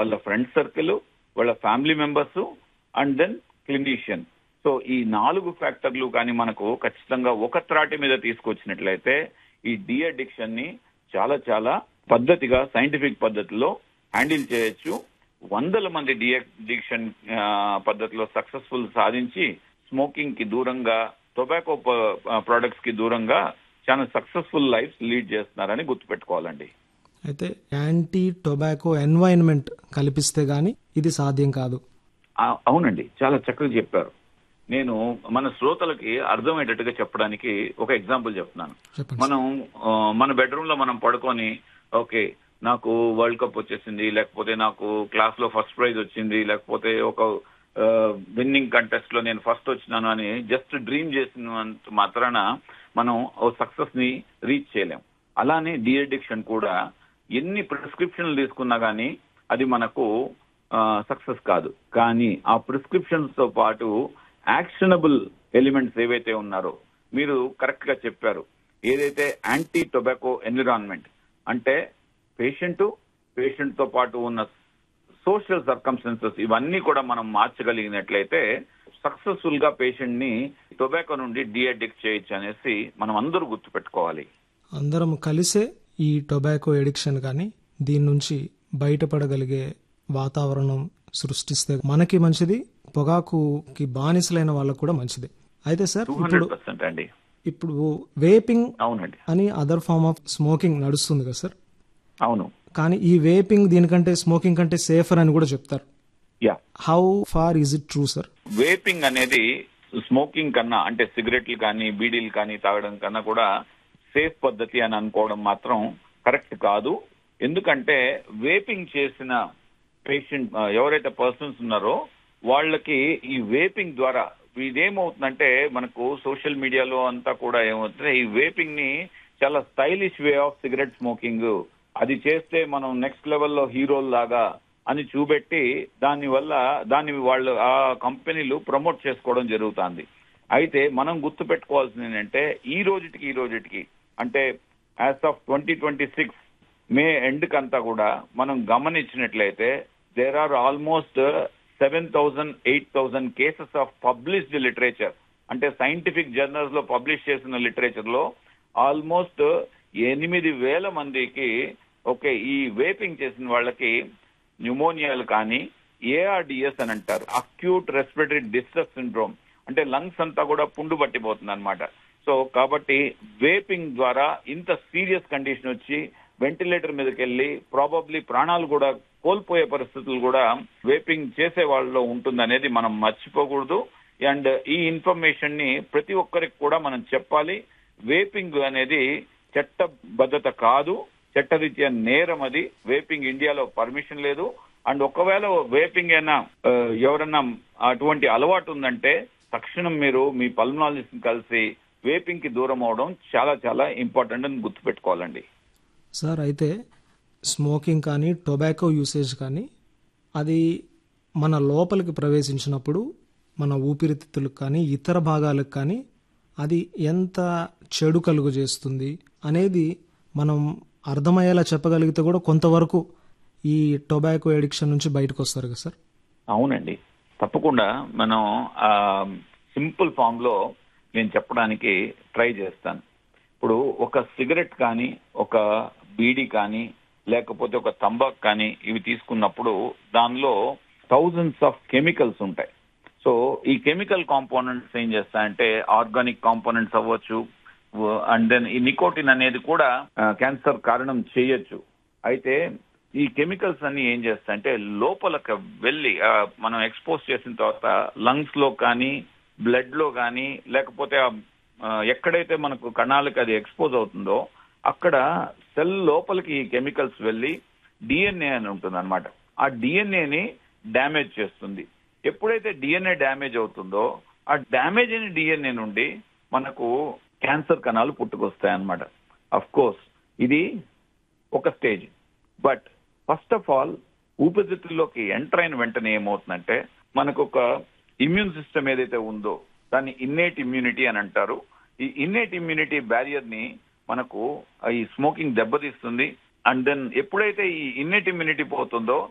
వాళ్ళ friend circle వాళ్ళ family members and then clinician so ఈ నాలుగు ఫ్యాక్టర్లు కానీ మనకు ఖచ్చితంగా ఒక త్రాటి మీద తీసుకొచ్చినట్లయితే ఈ డి అడిక్షన్ ని చాలా చాలా పద్ధతిగా సైంటిఫిక్ పద్ధతిలో హ్యాండిల్ చేయొచ్చు వందల మంది డి అడిక్షన్ పద్ధతిలో సక్సెస్ఫుల్ సాధించి స్మోకింగ్ కి దూరంగా టొబాకో ప్రొడక్ట్స్ కి దూరంగా చాలా సక్సెస్ఫుల్ లైఫ్ లీడ్ చేస్తున్నారని గుర్తుపెట్టుకోవాలండి అయితే యాంటీ టొబాకో ఎన్వైరన్మెంట్ కల్పిస్తే గానీ ఇది సాధ్యం కాదు ఆ- అవునండి చాలా చక్కగా చెప్పారు నేను మన శ్రోతలకి అర్థమయ్యేటట్టుగా చెప్పడానికి ఒక ఎగ్జాంపుల్ చెప్తున్నాను చెప్పండి మనం ఆ, మన బెడ్రూమ్ లో మనం పడుకొని ఓకే నాకు వరల్డ్ కప్ వచ్చేసింది లేకపోతే నాకు క్లాస్ లో ఫస్ట్ ప్రైజ్ వచ్చింది లేకపోతే ఒక విన్నింగ్ కంటెస్ట్ లో నేను ఫస్ట్ వచ్చినాను అని జస్ట్ డ్రీమ్ చేసినంత మాత్రాన మనం ఓ సక్సెస్ ని రీచ్ చేయలేం అలానే డి అడిక్షన్ కూడా ఎన్ని ప్రిస్క్రిప్షన్లు తీసుకున్నా గానీ అది మనకు సక్సెస్ కాదు కానీ ఆ ప్రిస్క్రిప్షన్స్ తో పాటు యాక్షనబుల్ ఎలిమెంట్స్ ఏవైతే ఉన్నారో మీరు కరెక్ట్ గా చెప్పారు ఏదైతే యాంటీ టొబాకో ఎన్విరాన్మెంట్ అంటే పేషెంట్ పేషెంట్ తో పాటు ఉన్న సోషల్ సర్కమ్స్టెన్సెస్ ఇవన్నీ కూడా మనం మార్చగలిగినట్లయితే సక్సెస్ఫుల్ గా పేషెంట్ ని టొబాకో నుండి డిఅడిక్ట్ చేయొచ్చు అనేసి మనం అందరూ గుర్తుపెట్టుకోవాలి అందరం కలిసే ఈ టొబాకో ఎడిక్షన్ కానీ దీని నుంచి బయటపడగలిగే వాతావరణం సృష్టిస్తే మనకి మంచిది పొగాకుకి బానిసలైన వాళ్ళకు కూడా మంచిది అయితే సార్ టూ ఇప్పుడు హండ్రెడ్ పర్సెంట్ అండి ఇప్పుడు వేపింగ్ అవునండి అని అదర్ ఫార్మ్ ఆఫ్ స్మోకింగ్ నడుస్తుంది కదా సార్ అవును కానీ ఈ వేపింగ్ దీనికంటే స్మోకింగ్ కంటే సేఫర్ అని కూడా చెప్తారు yeah how far is it true sir vaping అనేది స్మోకింగ్ కన్నా అంటే సిగరెట్లు కానీ బీడీలు కానీ తాగడం కన్నా కూడా సేఫ్ పద్ధతి అని అనుకోవడం మాత్రం కరెక్ట్ కాదు ఎందుకంటే వేపింగ్ చేసిన పేషెంట్ ఎవరైతే పర్సన్స్ ఉన్నారో వాళ్ళకి ఈ వేపింగ్ ద్వారా ఇదేమవుతుందంటే మనకు సోషల్ మీడియాలో అంతా కూడా ఏమవుతుంది ఈ వేపింగ్ ని చాలా stylish way of cigarette smoking అది చేస్తే మనం నెక్స్ట్ లెవెల్లో హీరోల్ లాగా అని చూపెట్టి దాని వల్ల దాన్ని వాళ్ళు ఆ కంపెనీలు ప్రమోట్ చేసుకోవడం జరుగుతుంది అయితే మనం గుర్తు పెట్టుకోవాల్సింది ఏంటంటే ఈ రోజుటికి ఈ రోజుటికి అంటే as of twenty twenty six May end కంతా కూడా మనం గమనించినట్లయితే there are almost seven thousand eight thousand cases of published literature అంటే సైంటిఫిక్ జర్నల్స్ లో పబ్లిష్ చేసిన లిటరేచర్ లో ఆల్మోస్ట్ ఎనిమిది వేల మందికి ఓకే ఈ వేపింగ్ చేసిన వాళ్ళకి న్యూమోనియాలు కానీ ఏఆర్డిఎస్ అని అంటారు అక్యూట్ రెస్పిరేటరీ డిస్ట్రెస్ సిండ్రోమ్ అంటే లంగ్స్ అంతా కూడా పుండు పట్టిపోతుంది అనమాట సో కాబట్టి వేపింగ్ ద్వారా ఇంత సీరియస్ కండిషన్ వచ్చి వెంటిలేటర్ మీదకి వెళ్ళి ప్రాబబ్లీ ప్రాణాలు కూడా కోల్పోయే పరిస్థితులు కూడా వేపింగ్ చేసే వాళ్ళలో ఉంటుందనేది మనం మర్చిపోకూడదు అండ్ ఈ ఇన్ఫర్మేషన్ ని ప్రతి ఒక్కరికి కూడా మనం చెప్పాలి వేపింగ్ అనేది చట్టబద్ధత కాదు చట్టరీత్యా నేరం అది వేపింగ్ ఇండియాలో పర్మిషన్ లేదు అండ్ ఒకవేళ వేపింగ్ అయినా ఆ, ఎవరన్నా అటువంటి అలవాటు ఉందంటే తక్షణం మీరు మీ పల్మనాలజిస్ట్ కలిసి వేపింగ్ కి దూరం అవడం చాలా చాలా ఇంపార్టెంట్ అని గుర్తుపెట్టుకోవాలండి సార్ అయితే స్మోకింగ్ కానీ టొబాకో యూసేజ్ కానీ అది మన లోపలికి ప్రవేశించినప్పుడు మన ఊపిరితిత్తులకు కానీ ఇతర భాగాలకు కానీ అది ఎంత చెడు కలుగు చేస్తుంది అనేది మనం అర్థమయ్యేలా చెప్పగలిగితే కూడా కొంతవరకు ఈ టొబాకో ఎడిక్షన్ నుంచి బయటకు వస్తారు కదా సార్ అవునండి తప్పకుండా మనం ఆ సింపుల్ ఫామ్ లో నేను చెప్పడానికి ట్రై చేస్తాను ఇప్పుడు ఒక సిగరెట్ కానీ ఒక బీడీ కానీ లేకపోతే ఒక తంబాక్ కానీ ఇవి తీసుకున్నప్పుడు దానిలో థౌజండ్స్ ఆఫ్ కెమికల్స్ ఉంటాయి సో ఈ కెమికల్ కాంపోనెంట్స్ ఏం చేస్తాయంటే ఆర్గానిక్ కాంపోనెంట్స్ అవ్వచ్చు అండ్ దెన్ ఈ నికోటిన్ అనేది కూడా క్యాన్సర్ కారణం చేయొచ్చు అయితే ఈ కెమికల్స్ అన్ని ఏం చేస్తాయంటే లోపలకు వెళ్ళి ఆ, మనం ఎక్స్పోజ్ చేసిన తర్వాత లంగ్స్ లో కానీ బ్లడ్ లో కానీ లేకపోతే ఆ, ఆ, ఎక్కడైతే మనకు కణాలకు అది ఎక్స్పోజ్ అవుతుందో అక్కడ సెల్ లోపలికి ఈ కెమికల్స్ వెళ్ళి డిఎన్ఏ అని ఉంటుంది అనమాట ఆ డిఎన్ఏని డ్యామేజ్ చేస్తుంది ఎప్పుడైతే డిఎన్ఏ డ్యామేజ్ అవుతుందో ఆ డ్యామేజ్ అయిన డిఎన్ఏ నుండి మనకు క్యాన్సర్ కణాలు పుట్టుకొస్తాయి అన్నమాట అఫ్ కోర్స్ ఇది ఒక stage but first of all ఊపిరితిత్తుల్లోకి ఎంటర్ అయిన వెంటనే ఏమవుతుందంటే మనకు ఒక ఇమ్యూన్ సిస్టమ్ ఏదైతే ఉందో దాన్ని ఇన్నేట్ ఇమ్యూనిటీ అని అంటారు ఈ ఇన్నేట్ ఇమ్యూనిటీ బ్యారియర్ ని మనకు ఈ స్మోకింగ్ దెబ్బతీస్తుంది అండ్ దెన్ ఎప్పుడైతే ఈ ఇన్నేట్ ఇమ్యూనిటీ పోతుందో